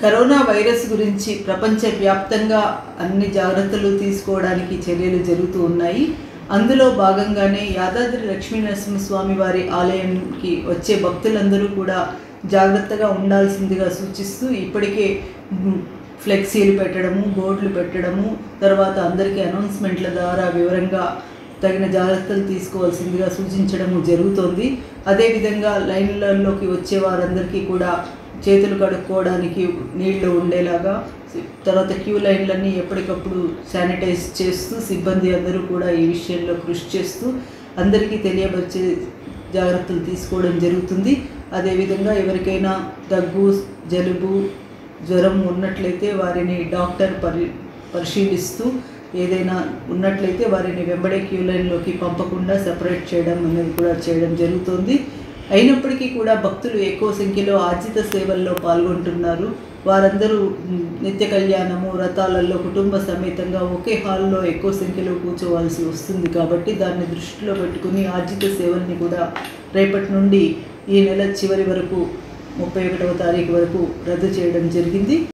corona virus గురించి ప్రపంచవ్యాప్తంగా అన్ని జాగ్రత్తలు తీసుకోవడానికి చర్యలు జరుగుతూ ఉన్నాయి అందులో భాగంగానే యాదాద్రి లక్ష్మీ నరసింహస్వామి వారి ఆలయంకి వచ్చే భక్తులందరూ కూడా జాగ్రత్తగా ఉండాల్సిందిగా సూచిస్తూ ఇప్పటికే మ్, ఫ్లెక్సీలు పెట్టడము బోర్డులు పెట్టడము తర్వాత అందరికీ అనౌన్స్మెంట్ల ద్వారా వివరంగా తగిన జాగ్రత్తలు తీసుకోవాల్సిందిగా సూచించడము జరుగుతోంది అదేవిధంగా లైన్లలోకి వచ్చే వారందరికీ కూడా చేతులు కడుక్కోవడానికి నీళ్లు ఉండేలాగా తర్వాత క్యూ లైన్లన్నీ ఎప్పటికప్పుడు శానిటైజ్ చేస్తూ సిబ్బంది అందరూ కూడా ఈ విషయంలో కృషి చేస్తూ అందరికీ తెలియపరిచే జాగ్రత్తలు తీసుకోవడం జరుగుతుంది అదేవిధంగా ఎవరికైనా దగ్గు జలుబు జ్వరం ఉన్నట్లయితే వారిని డాక్టర్ పరి పరిశీలిస్తూ ఏదైనా ఉన్నట్లయితే వారిని వెంబడే క్యూ లైన్లోకి పంపకుండా సెపరేట్ చేయడం అనేది కూడా చేయడం జరుగుతుంది అయినప్పటికీ కూడా భక్తులు ఎక్కువ సంఖ్యలో ఆర్జిత సేవల్లో పాల్గొంటున్నారు వారందరూ మ్, నిత్య కళ్యాణము వ్రతాలలో కుటుంబ సమేతంగా ఒకే హాల్లో ఎక్కువ సంఖ్యలో కూర్చోవాల్సి వస్తుంది కాబట్టి దాన్ని దృష్టిలో పెట్టుకుని ఆర్జిత సేవల్ని కూడా రేపటి నుండి ఈ నెల చివరి వరకు ముప్పై ఒకటవ తారీఖు వరకు రద్దు చేయడం జరిగింది